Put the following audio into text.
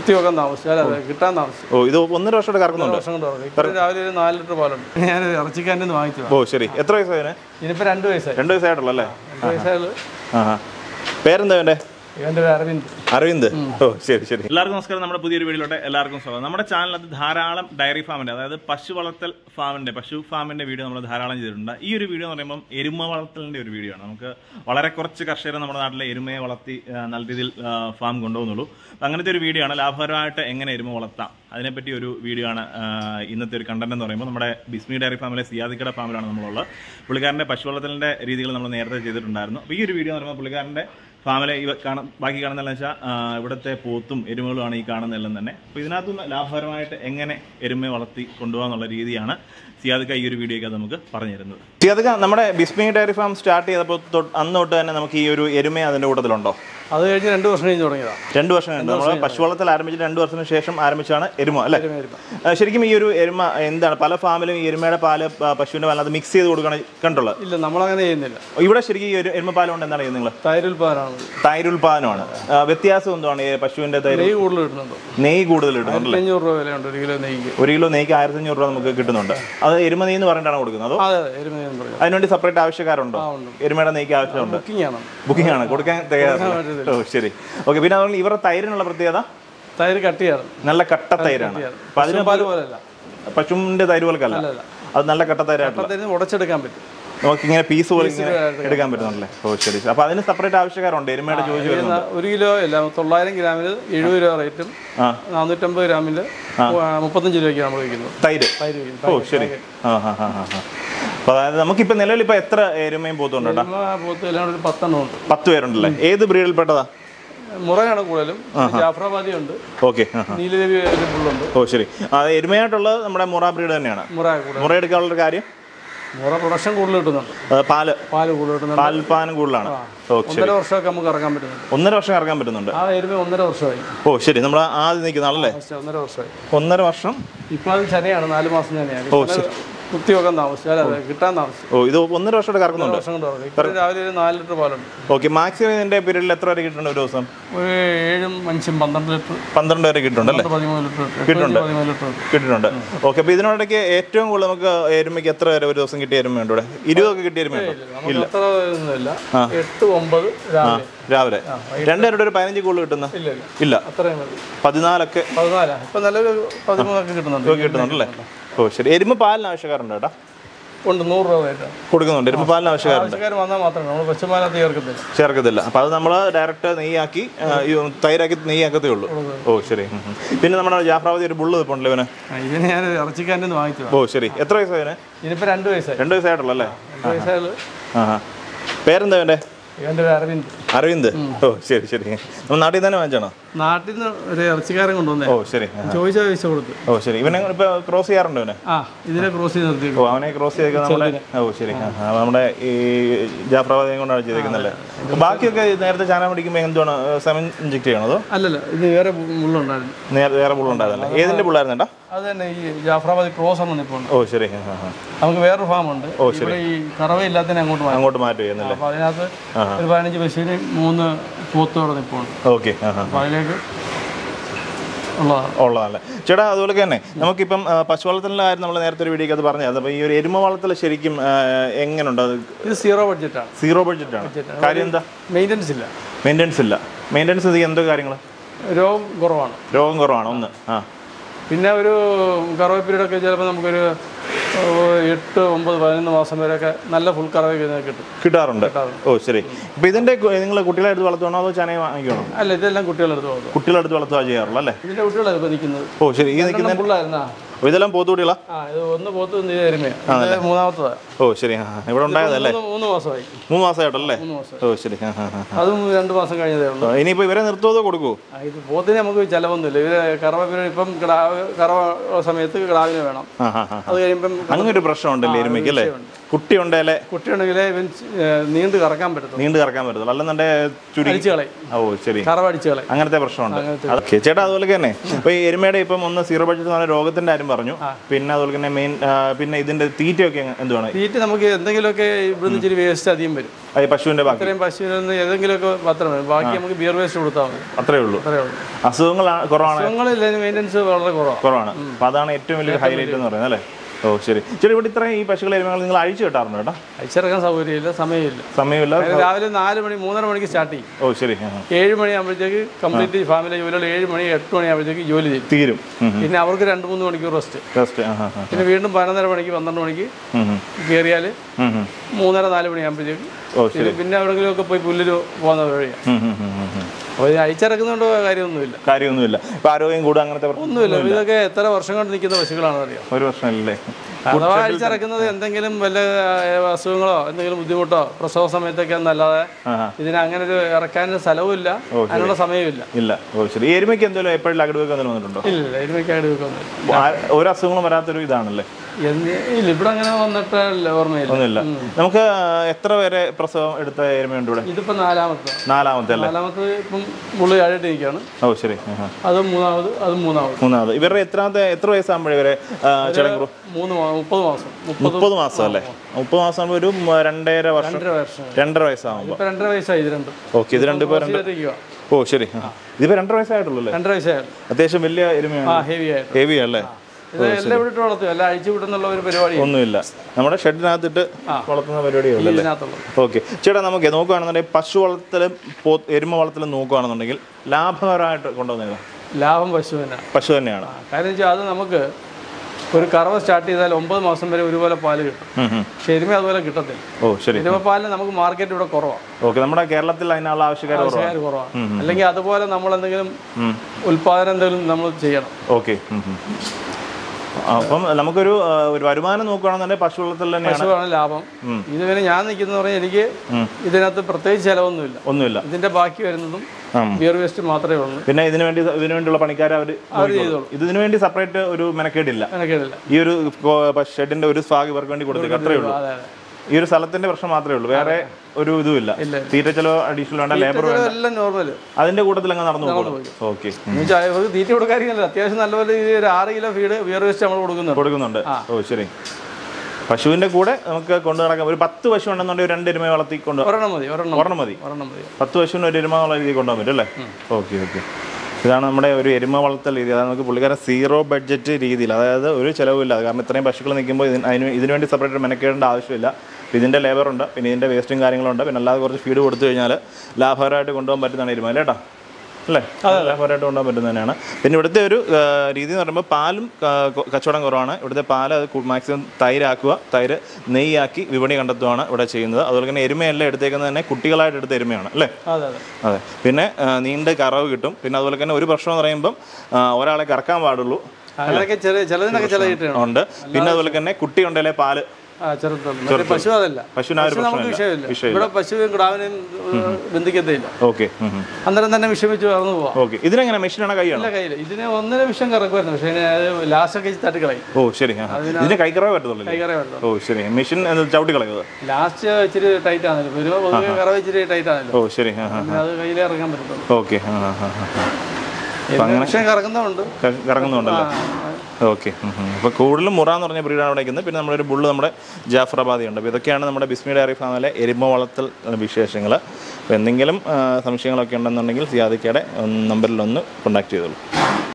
കുത്തിവെക്കാൻ താമസിച്ചാൽ അത് കിട്ടാൻ താമസിച്ചു ഓ ഇത് ഒന്നര വർഷമായിട്ട് കറക്കുന്നുണ്ട് വർഷം കൊണ്ട് തുടങ്ങി ഇപ്പോൾ രാവിലെ ഒരു നാല് ലിറ്റർ പാലുണ്ട് ഞാൻ ഇറച്ചിക്കാൻ്റെ നിന്ന് വാങ്ങിച്ചതാണ് ഓ ശരി എത്ര വയസ്സായതിന് ഇതിനിപ്പോൾ രണ്ട് വയസ്സായി രണ്ട് വയസ്സായിട്ടുള്ളൂ അല്ലേ രണ്ട് വയസ്സായത് ആ ആ. പേരെന്താ വേണ്ടേ എൻ്റെ ഒരു അരവിന്ദ് അരവിന്ദ് ഓ ശരി ശരി എല്ലാവർക്കും നമസ്കാരം നമ്മുടെ പുതിയൊരു വീഡിയോയിലോട്ട് എല്ലാവർക്കും സ്വാഗതം നമ്മുടെ ചാനലിനകത്ത് ധാരാളം ഡയറി ഫാമിന്റെ അതായത് പശു വളർത്തൽ ഫാമിന്റെ പശു ഫാമിന്റെ വീഡിയോ നമ്മൾ ധാരാളം ചെയ്തിട്ടുണ്ട് ഈ ഒരു വീഡിയോ എന്ന് പറയുമ്പോൾ എരുമ വളർത്തലിന്റെ ഒരു വീഡിയോ ആണ് നമുക്ക് വളരെ കുറച്ച് കർഷകർ നമ്മുടെ നാട്ടിലെ എരുമയെ വളർത്തി ആ, നല്ല രീതിയിൽ ആ, ഫാം കൊണ്ടുപോകുന്നുള്ളൂ അപ്പൊ അങ്ങനത്തെ ഒരു വീഡിയോ ആണ് ലാഭകരമായിട്ട് എങ്ങനെ എരുമ വളർത്താം അതിനെപ്പറ്റി ഒരു വീഡിയോ ആണ് ആ, ഇന്നത്തെ ഒരു കണ്ടന്റ് എന്ന് പറയുമ്പോൾ നമ്മുടെ ബിസ്മി ഡയറി ഫാമിലെ സിയാദിക്കട ഫാമിലാണ് നമ്മളുള്ളത് പുള്ളിക്കാരന്റെ പശു വളർത്തലിന്റെ രീതികൾ നമ്മൾ നേരത്തെ ചെയ്തിട്ടുണ്ടായിരുന്നു അപ്പോൾ ഈ ഒരു വീഡിയോ എന്ന് പറയുമ്പോൾ പുള്ളിക്കാരന്റെ ഫാമിലെ ഈ കാണ ബാക്കി കാണുന്നതെന്ന് വെച്ചാൽ ഇവിടുത്തെ പോത്തും എരുമകളുമാണ് ഈ കാണുന്നതെല്ലാം തന്നെ അപ്പോൾ ഇതിനകത്തുനിന്ന് ലാഭകരമായിട്ട് എങ്ങനെ എരുമയെ വളർത്തി കൊണ്ടുപോകാന്നുള്ള രീതിയാണ് സിയാദക്ക ഈ ഒരു വീഡിയോയ്ക്ക് നമുക്ക് പറഞ്ഞു തരുന്നത് സിയാദക്ക നമ്മുടെ ബിസ്മി ഡയറി ഫാം സ്റ്റാർട്ട് ചെയ്തപ്പോൾ അന്ന് തൊട്ട് തന്നെ നമുക്ക് ഈ ഒരു എരുമ അതിൻ്റെ കൂട്ടത്തിലുണ്ടോ അത് കഴിഞ്ഞ് രണ്ട് വർഷം കഴിഞ്ഞ് തുടങ്ങിയതാണ് രണ്ട് വർഷം കഴിഞ്ഞു നമ്മൾ പശു വളർത്തൽ ആരംഭിച്ചിട്ട് രണ്ട് വർഷത്തിന് ശേഷം ആരംഭിച്ചാണ് എരുമ അല്ലേ ആ, ശരിക്കും ഈ ഒരു എരുമ എന്താണ് പല ഫാമിലും ഈ എരുമയുടെ പാല് പ- പശുവിന്റെ പാല് അത് മിക്സ് ചെയ്ത് കൊടുക്കണം കണ്ടുള്ളത് ഇല്ല നമ്മളങ്ങനെ ചെയ്യുന്നില്ല ഇവിടെ ശരിക്കും ഈ ഒരു എരുമ പാല് കൊണ്ട് എന്താണ് ചെയ്യുന്നത് നിങ്ങൾ തൈരുൽപാദനമാണ് തൈരുൽപാദനമാണ് ആ, വ്യത്യാസം എന്താണ് ഈ പശുവിന്റെ തൈര് നെയ്യ് കൂടുതൽ കിട്ടുന്നുണ്ടോ നെയ്യ് കൂടുതൽ കിട്ടുന്നുണ്ട് അഞ്ഞൂറ് രൂപ വിലയുണ്ട് ഒരു കിലോ നെയ്ക്ക് ഒരു കിലോ നെയ്ക്ക് ആയിരത്തി അഞ്ഞൂറ് രൂപ നമുക്ക് കിട്ടുന്നുണ്ട് അത് എരുമ നെയ്യ് എന്ന് പറഞ്ഞിട്ടാണ് കൊടുക്കുന്നത് അതോ അതെ അതെ എരുമ നെയ്യ് പറയാം അതിനുവേണ്ടി സെപ്പറേറ്റ് ആവശ്യക്കാരുണ്ടോ ആ ഉണ്ട് എരുമയുടെ നെയ്ക്ക് ആവശ്യമുണ്ട് ബുക്കിംഗ് ആണ് ബുക്കിംഗ് ആണ് കൊടുക്കാൻ തയ്യാറില്ല ഓ ശരി ഓക്കെ പിന്നെ അതുപോലെ ഇവരുടെ തൈരിനുള്ള പ്രത്യേകത തൈര് കട്ട് ചെയ്യാറ് നല്ല കട്ട തൈരാണ് അപ്പൊ അതിന് പാല് പോലല്ല പശുവിന്റെ തൈര് പോലല്ല അല്ലല്ല അത് നല്ല കട്ട തൈരായിട്ടുള്ള തൈര് ഉടച്ചെടുക്കാൻ പറ്റും നമുക്ക് ഇങ്ങനെ പീസ് പോലെ ഇങ്ങനെ എടുക്കാൻ പറ്റുന്നുണ്ടല്ലേ ഓ ശരി അപ്പൊ അതിന് സെപ്പറേറ്റ് ആവശ്യക്കാരുണ്ട് എരുമയുടെ ചോദിച്ചു വരുന്നത് എന്നാ ഒരു കിലോ അല്ല തൊള്ളായിരം ഗ്രാമിന് എഴുപത് രൂപ റേറ്റും ആ നാനൂറ്റമ്പത് ഗ്രാമിൽ മുപ്പത്തഞ്ച് രൂപയ്ക്ക് നമ്മൾ വയ്ക്കുന്നത് തൈര് തൈര് വയ്ക്കുന്നത് ഓ ശരി ആ ഹാ ഹാ ഹാ അപ്പൊ അതായത് നമുക്കിപ്പോ നിലവിൽ ഇപ്പൊ എത്ര എരുമയും പോത്തുണ്ട് കേട്ടോ പോത്ത് എല്ലാം കൂടെ ഒരു പത്തെണ്ണം ഉണ്ട് പത്ത് പേരുണ്ടല്ലേ ഏത് ബ്രീഡിൽപ്പെട്ടതാ മുറയാണ് കൂടുതലും ജാഫ്രാബാദി ഉണ്ട് ഓക്കെ നീലദേവി ഒരു പുള്ളുണ്ട് ഓ ശരി അത് എരുമയായിട്ടുള്ളത് നമ്മുടെ മുറ ബ്രീഡ് തന്നെയാണ് മുറ കൂടുതൽ മുറ എടുക്കാനുള്ള കാര്യം മുറ പ്രൊഡക്ഷൻ കൂടുതൽ കിട്ടുന്നുണ്ട് അത് പാല് പാല് കൂടുതൽ കിട്ടുന്നുണ്ട് പാൽപ്പാനം കൂടുതലാണ് ഓ ശരി ഒന്നര വർഷമൊക്കെ നമുക്ക് ഇറക്കാൻ പറ്റുന്നുണ്ട് ഒന്നര വർഷം ഇറക്കാൻ പറ്റുന്നുണ്ട് ആ എരുമ ഒന്നര വർഷമായി ഓ ശരി നമ്മൾ ആദ്യം നിൽക്കുന്ന ആളല്ലേ ഫസ്റ്റ് ഒന്നര വർഷമായി ഒന്നര വർഷം ഇപ്പൊ അത് ചനയാണ് നാല് മാസം ചനയാണ് കുത്തിവെക്കാൻ താമസിച്ചാൽ അത് കിട്ടാൻ താമസിച്ചു ഓ ഇത് ഒന്നര വർഷമായിട്ട് കറക്കുന്നുണ്ട് വർഷം കൊണ്ട് തുടങ്ങി ഇപ്പോൾ രാവിലെ ഒരു നാല് ലിറ്റർ പാലുണ്ട് ഓക്കെ മാക്സിമം ഇതിന്റെ പീരീഡിൽ എത്ര വരെ കിട്ടുന്നുണ്ട് ഒരു ദിവസം ഒരു ഏഴും അഞ്ചും പന്ത്രണ്ട് ലിറ്റർ പന്ത്രണ്ട് വരെ കിട്ടുന്നുണ്ടല്ലേ പതിമൂന്ന് ലിറ്റർ കിട്ടുന്നുണ്ട്. പതിമൂന്ന് ലിറ്റർ കിട്ടിയിട്ടുണ്ട് ഓക്കെ അപ്പൊ ഇതിനോടൊക്കെ ഏറ്റവും കൂടുതൽ നമുക്ക് എരുമയ്ക്ക് എത്ര വരെ ഒരു ദിവസം കിട്ടിയ എരുമയുണ്ട് ഇവിടെ ഇരുപതൊക്കെ കിട്ടിയ എരുമയുണ്ടോ നമുക്ക് അത്ര ഒന്നുമില്ല എട്ട് ഒമ്പത് രാവിലെ രാവിലെ രണ്ടുപേരുടെ ഒരു പതിനഞ്ച് കൂടുതൽ കിട്ടുന്ന ഇല്ല ഇല്ല ഇല്ല അത്രയും മതി പതിനാലൊക്കെ പതിനാലാ ഇപ്പൊ നല്ലൊരു പതിമൂന്നൊക്കെ കിട്ടുന്നുണ്ട് കിട്ടുന്നുണ്ടല്ലേ ഓ ശരി എരുമ പാലിന് ആവശ്യക്കാരുണ്ട് കേട്ടോ ഉണ്ട് നൂറ് രൂപ റേറ്റ് കൊടുക്കുന്നുണ്ട് എരുമ പാലിന് ആവശ്യക്കാരുണ്ട് ആവശ്യക്കാർ വന്നാൽ മാത്രമേ നമ്മൾ പശുമാനത്ത് ചേർക്കത്തില്ല ചേർക്കത്തില്ല അപ്പൊ അത് നമ്മൾ ഡയറക്റ്റ് നെയ്യാക്കി ആ, ഈ തൈരാക്കി നെയ്യാക്കത്തേ ഉള്ളൂ ഓ ശരി ഉം, ഉം. പിന്നെ നമ്മുടെ ജാഫ്രാവതി ഒരു ബുള്ള് ഇപ്പോണ്ടല്ലോ ഇവന് ആ, ഇതിന് ഞാൻ ഇറച്ചിക്കാൻ്റെ നിന്ന് വാങ്ങിച്ചതാണ് ഓ ശരി എത്ര വയസ്സായി ഇവന് ഇതിനിപ്പോൾ രണ്ട് വയസ്സായി രണ്ട് വയസ്സായിട്ടുള്ളൂ അല്ലേ രണ്ട് വയസ്സായത് ആ ആ. പേരെന്താ ഇവന്റെ എൻ്റെ ഒരു അരവിന്ദ് അരവിന്ദ് ഓ ശരി ശരി നമ്മൾ നാട്ടിൽ തന്നെ വാങ്ങിച്ചാണോ നാട്ടിൽ നിന്ന് ഒരു ഇറച്ചിക്കാരൻ കൊണ്ടുവന്നേ ഓ ശരി ആ. ചോദിച്ച പൈസ കൊടുത്ത് ഓ ശരി ഇവനെ ഇപ്പൊ ക്രോസ് ചെയ്യാറുണ്ടോ ഇവനെ ആ ഇതിനെ ക്രോസ് ചെയ്ത് നിർത്തി ഓ അവനെ ക്രോസ് ചെയ്തേക്കാൻ നമ്മുടെ ഓ ശരി ആ, ആ, നമ്മുടെ ഈ ജാഫ്രാബാദിയും കൊണ്ടാണ് ചെയ്തേക്കുന്നല്ലേ അപ്പൊ ബാക്കിയൊക്കെ നേരത്തെ ചാന പിടിക്കുമ്പോൾ എന്തുവാണ് സെമൻ ഇഞ്ചെക്ട് ചെയ്യണോ അതോ അല്ലല്ല ഇത് വേറെ മുള്ളുണ്ടായിരുന്നു നേരെ വേറെ പുള്ളുണ്ടായിരുന്നല്ലേ ഏതിന്റെ പുള്ളായിരുന്നു ഏട്ടാ അത് തന്നെ ഈ ജാഫ്രാബാദി ക്രോസ് എന്ന് നിൽപ്പുണ്ട് ഓ ശരി ആ, ആ, ആ. നമുക്ക് വേറൊരു ഫാം ഉണ്ട് ഇവിടെ ഈ കറവയില്ലാത്തതിനെ അങ്ങോട്ട് മാറ്റി അങ്ങോട്ട് മാറ്റി ചെയ്യുന്നല്ലേ അപ്പോൾ അതിനകത്ത് ഒരു പതിനഞ്ച് പശുവിന് മൂന്ന് പോത്തോടെ നിൽപ്പുണ്ട് ഓക്കെ ആ ആ അപ്പോൾ അതിലേക്ക് ഉള്ളതാണ് ഉള്ളതല്ലേ ചേട്ടാ അതുപോലെ തന്നെ നമുക്കിപ്പം ആ, പശു വളർത്തലിൻ്റെ കാര്യം നമ്മൾ നേരത്തെ ഒരു വീഡിയോ അത് പറഞ്ഞത് അപ്പോൾ ഈ ഒരു എരുമ വളർത്തൽ ശരിക്കും ആ, എങ്ങനെയുണ്ട് അത് ഇത് സീറോ ബഡ്ജറ്റാണ് സീറോ ബഡ്ജറ്റ് ആണ് കാര്യം എന്താ മെയിൻ്റനൻസ് ഇല്ല മെയിൻ്റെനൻസ് ഇല്ല മെയിൻ്റെനൻസ് ഇത് എന്തോ കാര്യങ്ങൾ രോഗം കുറവാണ് രോഗം കുറവാണ് ഒന്ന് ആ പിന്നെ ഒരു കറവ പീരീഡൊക്കെ ചിലപ്പോൾ നമുക്കൊരു ഏഹ്, എട്ട് ഒമ്പത് പതിനൊന്ന് മാസം വരെയൊക്കെ നല്ല ഫുൾ കറവ കിട്ടും കിട്ടാറുണ്ട് ഓ ശരി ഇപ്പം ഇതിൻ്റെ നിങ്ങൾ കുട്ടികളെടുത്ത് വളർത്തുകയാണോ അതോ ചനയെ വാങ്ങിക്കണോ അല്ല ഇതെല്ലാം കുട്ടികളെടുത്ത് പോകുന്നു കുട്ടികളെടുത്ത് വളർത്തുക ചെയ്യാറുള്ളൂ അല്ലേ ഇതിൻ്റെ കുട്ടികളാണ് ഇപ്പോൾ നിൽക്കുന്നത് ഓ ശരി ഈ നിൽക്കുന്ന രണ്ടെണ്ണം ഫുള്ളായിരുന്നാ ഓ, ഇതെല്ലാം പോത്തുകുട്ടികളാ ആ ഇത് ഒന്ന് പോത്ത് നീ എരുമയാണ് ഇത് മൂന്നാമത്തതാണ് ഓ ശരി ആ ആ. ഇവിടെ ഉണ്ടായതല്ലേ മൂന്ന് മൂന്ന് മാസമായി മൂന്ന് മാസമായിട്ടല്ലേ മൂന്ന് മാസം ഓ ശരി ആ ആ ആ. അതും രണ്ട് മാസം കഴിഞ്ഞതേ ഉള്ളൂ ആ, ഇനിയിപ്പോൾ ഇവരെ നിർത്തുവോ കൊടുക്കുമോ ആ, ഇത് പോത്തിന് നമുക്ക് ചിലവൊന്നുമില്ല ഇവര് കറവ പീരീഡ് ഇപ്പം കിടാവ് കറവ സമയത്ത് കിടാവിന് വേണം ആ ആ ആ അത് കഴിയുമ്പം അങ്ങനെ ഒരു പ്രശ്നമുണ്ടല്ലേ എരുമയ്ക്ക് അല്ലേ കുട്ടി ഉണ്ടല്ലേ കുട്ടിയുണ്ടെങ്കിൽ ഇവൻ ഏ, നീണ്ട് കറക്കാൻ പറ്റത്തുള്ളൂ നീണ്ടു കറക്കാൻ പറ്റത്തുള്ളൂ അല്ലെന്നുണ്ടെ ചുരുങ്ങി അടിച്ചു കളയും ഓ ശരി കറവ അടിച്ചു കളയും അങ്ങനത്തെ പ്രശ്നമുണ്ട് ഓക്കെ ചേട്ടാ അതുപോലെ തന്നെ ഇപ്പൊ ഈ എരുമയുടെ ഇപ്പം ഒന്ന് സീറോ ബഡ്ജറ്റ് എന്ന് പറഞ്ഞ രോഗത്തിന്റെ കാര്യം പറഞ്ഞു പിന്നെ അതുപോലെ തന്നെ മെയിൻ പിന്നെ ഇതിന്റെ തീറ്റയൊക്കെ എങ്ങ- എന്തുവാണ് തീറ്റ തീറ്റ നമുക്ക് എന്തെങ്കിലുമൊക്കെ ഇവിടുന്ന് ഇച്ചിരി വേസ്റ്റ് അധികം വരും അത് ഈ പശുവിന്റെ ബാക്കി ഇത്രയും പശുവിൽ നിന്ന് ഏതെങ്കിലുമൊക്കെ പത്രം വരും ബാക്കി നമുക്ക് ബിയർ വേസ്റ്റ് കൊടുത്താൽ മതി അത്രേ ഉള്ളൂ അത്രേ ഉള്ളൂ അസുഖങ്ങൾ കുറവാണ് അസുഖങ്ങളില്ല മെയിൻ്റെനൻസ് വളരെ കുറവാണ് കുറവാണ് അപ്പൊ അതാണ് ഏറ്റവും വലിയൊരു ഹൈലൈറ്റ് എന്ന് പറയുന്നത് അല്ലേ ഓ ശരി ചേട്ടാ ഇവിടെ ഇത്രയും ഈ പശുക്കൾ എരുമകൾ നിങ്ങൾ അഴിച്ചു കിട്ടാറുണ്ട് കേട്ടോ അയച്ചിറക്കാൻ സൗകര്യമില്ല സമയമില്ല സമയമില്ല അതിന് രാവിലെ നാല് മണി മൂന്നര മണിക്ക് സ്റ്റാർട്ട് ചെയ്യും ഓ ശരി ആ, ആ. ഏഴ് മണിയാകുമ്പോഴത്തേക്ക് കംപ്ലീറ്റ് ഫാമിലി ജോലികൾ ഏഴ് മണി എട്ട് മണിയാകുമ്പോഴത്തേക്ക് ജോലി ചെയ്യും തീരും ഉം, ഉം. പിന്നെ അവർക്ക് രണ്ട് മൂന്ന് മണിക്കൂർ റെസ്റ്റ് ജസ്റ്റ് ആ ആ ആ. പിന്നെ വീണ്ടും പതിനൊന്നര മണിക്ക് പന്ത്രണ്ട് മണിക്ക് ഉം, ഉം. കയറിയാൽ ഉം, ഉം. മൂന്നര നാല് മണിയാകുമ്പോഴത്തേക്ക് ഓ ശരി പിന്നെ എവിടെയെങ്കിലുമൊക്കെ പോയി പുല്ലിന് പോകുന്ന വഴിയാണ് ഉം, ഉം, ഉം, ഉം, ഉം. അപ്പോൾ ഇത് അയച്ചിറക്കുന്നതുകൊണ്ട് കാര്യമൊന്നുമില്ല കാര്യമൊന്നുമില്ല ഇപ്പൊ ആരോഗ്യം കൂടുക അങ്ങനത്തെ പ്രശ്നം ഒന്നുമില്ല ഇതൊക്കെ എത്ര വർഷം കൊണ്ട് നിൽക്കുന്ന പശുക്കളാണെന്ന് അറിയാം ഒരു പ്രശ്നമില്ലേ അഥവാ അഴിച്ചിറക്കുന്നത് എന്തെങ്കിലും വല്ല ഏഹ്, അസുഖങ്ങളോ എന്തെങ്കിലും ബുദ്ധിമുട്ടോ പ്രസവ സമയത്തൊക്കെ എന്നല്ലാതെ ആ ആ. ഇതിന് അങ്ങനെ ഒരു ഇറക്കാൻ സ്ഥലവുമില്ല അതിനുള്ള സമയമില്ല ഇല്ല ഓ ശരി ഈ എരുമയ്ക്ക് എന്തെങ്കിലും എപ്പോഴും അകടുവൊക്കെ എന്തെങ്കിലും വന്നിട്ടുണ്ടോ ഇല്ല ഇതിനൊക്കെ വെക്കൊന്നുമില്ല ആ- ഒരു അസുഖങ്ങളും വരാത്തൊരു ഇതാണല്ലേ എന്ത് ഇല്ല ഇവിടെ അങ്ങനെ വന്നിട്ടില്ല ഓർമ്മയില്ല ഒന്നുമില്ല നമുക്ക് എത്ര വരെ പ്രസവം എടുത്ത എരുമയുണ്ട് ഇവിടെ ഇതിപ്പോ നാലാമത്തെ നാലാമത്തെ അല്ലേ നാലാമത്തെ ഇപ്പം മുള്ളി ആഴായിട്ട് നിൽക്കുകയാണ് ഓ ശരി ആ, ആ. അത് മൂന്നാമത് അത് മൂന്നാമത് മൂന്നാമത് ഇവരുടെ എത്രാമത്തെ എത്ര വയസ്സാകുമ്പോഴേ ഇവരെ ചെളങ്കുറു മൂന്ന് മാ- മുപ്പത് മാസം മുപ്പത് മുപ്പത് മാസം അല്ലേ മുപ്പത് മാസം ആകുമ്പോൾ ഒരു മ- രണ്ടര വർഷം രണ്ടര വർഷം രണ്ടര വയസ്സാകുമ്പോൾ ഇപ്പൊ രണ്ടര വയസ്സായി ഇത് രണ്ടും ഓക്കെ ഇത് രണ്ട് പേർ ഇരിക്കുക ഓ ശരി ആ. ഇതിപ്പോ രണ്ടര വയസ്സായിട്ടുള്ളൂ അല്ലേ രണ്ടര വയസ്സായാലും അത്യാവശ്യം വലിയ എരുമയാണ് ആ ഹെവി ആയിട്ട് ഹെവി അല്ലേ ഇത് എല്ലാം ഇവിടെ ഇട്ട് വളർത്തും എല്ലാം അഴിച്ചു വിടുന്നുള്ള ഒരു പരിപാടി ഒന്നുമില്ല നമ്മുടെ ഷെഡിനകത്തിട്ട് വളർത്തുന്ന പരിപാടിയുള്ളൂ അല്ലേ ഇതിനകത്തുള്ളത് ഓക്കെ ചേട്ടാ നമുക്ക് നോക്കുകയാണെന്നുണ്ടെങ്കിൽ പശു വളർത്തലും പോ എരുമ വളർത്തലും നോക്കുകയാണെന്നുണ്ടെങ്കിൽ ലാഭകരമായിട്ട് കൊണ്ടുവന്നത് ലാഭം പശു തന്നെയാണ് പശു തന്നെയാണ് കാര്യം വെച്ചാൽ അത് നമുക്ക് ഒരു കറവ സ്റ്റാർട്ട് ചെയ്താൽ ഒമ്പത് മാസം വരെ ഒരുപോലെ പാല് കിട്ടും ഉം, ഉം. പക്ഷെ എരുമ അതുപോലെ കിട്ടത്തില്ല ഓ ശരി എരുമ പാലിന് നമുക്ക് മാർക്കറ്റ് ഇവിടെ കുറവാണ് ഓക്കെ നമ്മുടെ കേരളത്തിൽ അതിനുള്ള ആവശ്യക്കാർ കുറവാണ് ആൾക്കാർ കുറവാണ് അല്ലെങ്കിൽ അതുപോലെ നമ്മൾ എന്തെങ്കിലും ഉൽപാദനം എന്തെങ്കിലും നമ്മൾ ചെയ്യണം ഓക്കെ അപ്പം നമുക്കൊരു ആ, ഒരു വരുമാനം നോക്കുകയാണെന്നുണ്ടെങ്കിൽ പശു വളർത്തൽ തന്നെയാണ് പശുവാണ് ലാഭം ഇത് പിന്നെ ഞാൻ നിൽക്കുന്ന പറഞ്ഞാൽ എനിക്ക് ഇതിനകത്ത് പ്രത്യേകിച്ച് ചിലവൊന്നുമില്ല ഒന്നുമില്ല ഇതിന്റെ ബാക്കി വരുന്നതും ഉം. ബിയർ വേസ്റ്റ് മാത്രമേ ഉള്ളൂ പിന്നെ ഇതിനു വേണ്ടി ഇതിനു വേണ്ടിയുള്ള പണിക്കാരെ അവർ ചെയ്തോളും. ഇതിനു വേണ്ടി സെപ്പറേറ്റ് ഒരു മെനക്കേടില്ല അങ്ങനെയൊക്കെയില്ല ഈ ഒരു ഷെഡിന്റെ ഒരു ഭാഗ് ഇവർക്ക് വേണ്ടി കൊടുത്തേക്ക് അത്രേ ഉള്ളൂ അതെ അതെ ഈ ഒരു സ്ഥലത്തിന്റെ പ്രശ്നം മാത്രമേ ഉള്ളൂ വേറെ ഒരു ഇതുമില്ല ഇല്ല. തീറ്റ ചെലവ് അഡീഷണൽ വേണ്ട ലേബർ ഇത് എല്ലാം നോർമൽ അതിന്റെ കൂട്ടത്തിൽ അങ്ങ് നടന്നു പോകും ഓക്കെ ഇവർക്ക് തീറ്റ കൊടുക്കാറില്ല അത്യാവശ്യം നല്ലപോലെ രീതിയിൽ ഒരു ആറ് കിലോ ഫീഡ് ബിയർ വേസ്റ്റ് നമ്മൾ കൊടുക്കുന്നുണ്ട് കൊടുക്കുന്നുണ്ട് ഓ ശരി പശുവിന്റെ കൂടെ നമുക്ക് കൊണ്ടു നടക്കാം ഒരു പത്ത് പശു ഉണ്ടെന്നുണ്ടെങ്കിൽ ഒരു രണ്ട് എരുമ വളർത്തി കൊണ്ട് ഒരെണ്ണം മതി ഒരെണ്ണം ഒരെണ്ണം മതി ഒരെണ്ണം മതി പത്ത് പശുവിന് ഒരു എരുമ വള രീതി കൊണ്ടുപോകാൻ പറ്റും അല്ലേ ഓക്കെ ഓക്കെ ഇതാണ് നമ്മുടെ ഒരു എരുമ വളർത്തൽ രീതി അതായത് നമുക്ക് പുള്ളിക്കാരൻ സീറോ ബഡ്ജറ്റ് രീതിയിൽ അതായത് ഒരു ചിലവില്ല കാരണം ഇത്രയും പശുക്കൾ നിൽക്കുമ്പോൾ ഇതിന് അതിന് ഇതിന് വേണ്ടി സെപ്പറേറ്റ് മെനക്കേടേണ്ട ആവശ്യമില്ല ഇതിൻ്റെ ലേബറുണ്ട് പിന്നെ ഇതിൻ്റെ വേസ്റ്റും കാര്യങ്ങളുണ്ട് പിന്നെ അല്ലാതെ കുറച്ച് ഫീഡ് കൊടുത്തു കഴിഞ്ഞാൽ ലാഭകരമായിട്ട് കൊണ്ടുപോകാൻ പറ്റുന്നതാണ് എരുമ അല്ലേ ഏട്ടാ അല്ലേ ലാഭകരമായിട്ട് കൊണ്ടുപോകാൻ പറ്റുന്നത് തന്നെയാണ് പിന്നെ ഇവിടുത്തെ ഒരു ആ, രീതി എന്ന് പറയുമ്പോൾ പാലും ആ, കൊ- കച്ചവടം കുറവാണ് ഇവിടുത്തെ പാല് അത് മാക്സിമം തൈരാക്കുക തൈര് നെയ്യാക്കി വിപണി കണ്ടെത്തുകയാണ് ഇവിടെ ചെയ്യുന്നത് അതുപോലെ തന്നെ എരുമയെല്ലാം എടുത്തേക്കുന്നത് തന്നെ കുട്ടികളായിട്ട് എടുത്ത എരുമയാണ് അല്ലേ അതെ അതെ അതെ പിന്നെ ആ, നീണ്ട കറവ് കിട്ടും പിന്നെ അതുപോലെ തന്നെ ഒരു പ്രശ്നം എന്ന് പറയുമ്പം ആ, ഒരാളെ കറക്കാൻ പാടുള്ളൂ അങ്ങനെയൊക്കെ ചെറിയ ചിലതിനൊക്കെ ചില കിട്ടണം ഉണ്ട് പിന്നെ അതുപോലെ തന്നെ കുട്ടി ഉണ്ടല്ലേ പാല് ആ ചെറുത്തുള്ളൂ മറ്റേ പശു അതല്ല പശുവിന് ആ ഒരു പശു നമുക്ക് പ്രശ്നമില്ല വിഷയമില്ല വിഷയമില്ല ഇവിടെ പശുവും കിടാവിനെയും ബന്ധിക്കത്തില്ല ഓക്കെ അന്നേരം തന്നെ വിഷമിച്ച് വളർന്നു പോവാം ഓക്കെ ഇതിനെങ്ങനെ മെഷീനാണ് കൈയാണോ ഇല്ല കയ്യിൽ ഇതിന് ഒന്നര വിഷം കറക്കുമായിരുന്നു പക്ഷേ ലാസ്റ്റ് ഒക്കെ തട്ടിക്കളയും ഓ ശരി ആ. ഇതിന് കൈക്കറവേ പറ്റത്തുള്ളൂ കൈകറ വേണ്ട ഓ ശരി മെഷീൻ എന്ന് ചവിട്ടി കളയുന്നത് ലാസ്റ്റ് ഇച്ചിരി ടൈറ്റ് ആണല്ലോ ഒരു പൊതുവെ കറവ ഇച്ചിരി ടൈറ്റ് ആണല്ലോ ഓ ശരി ആ ആ പിന്നെ അത് കയ്യിലേ ഇറങ്ങാൻ പറ്റത്തുള്ളൂ ഓക്കെ ആ ആ ആ ആ. വിഷം കറക്കുന്നുണ്ട് ക- കറങ്ങുന്നുണ്ടല്ലോ ഓക്കെ അപ്പോൾ കൂടുതലും മുറ എന്ന് പറഞ്ഞ ബ്രീഡാണ് അവിടെ നിൽക്കുന്നത് പിന്നെ നമ്മുടെ ഒരു ബുള്ള് നമ്മുടെ ജാഫറാബാദി ഉണ്ട് അപ്പോൾ ഇതൊക്കെയാണ് നമ്മുടെ ബിസ്മി ഡയറി ഫാമിലെ എരുമ വളർത്തൽ വിശേഷങ്ങൾ അപ്പോൾ എന്തെങ്കിലും ആ, സംശയങ്ങളൊക്കെ ഉണ്ടെന്നുണ്ടെങ്കിൽ സിയാദിക്കയുടെ നമ്പറിൽ ഒന്ന് കോൺടാക്ട് ചെയ്തോളൂ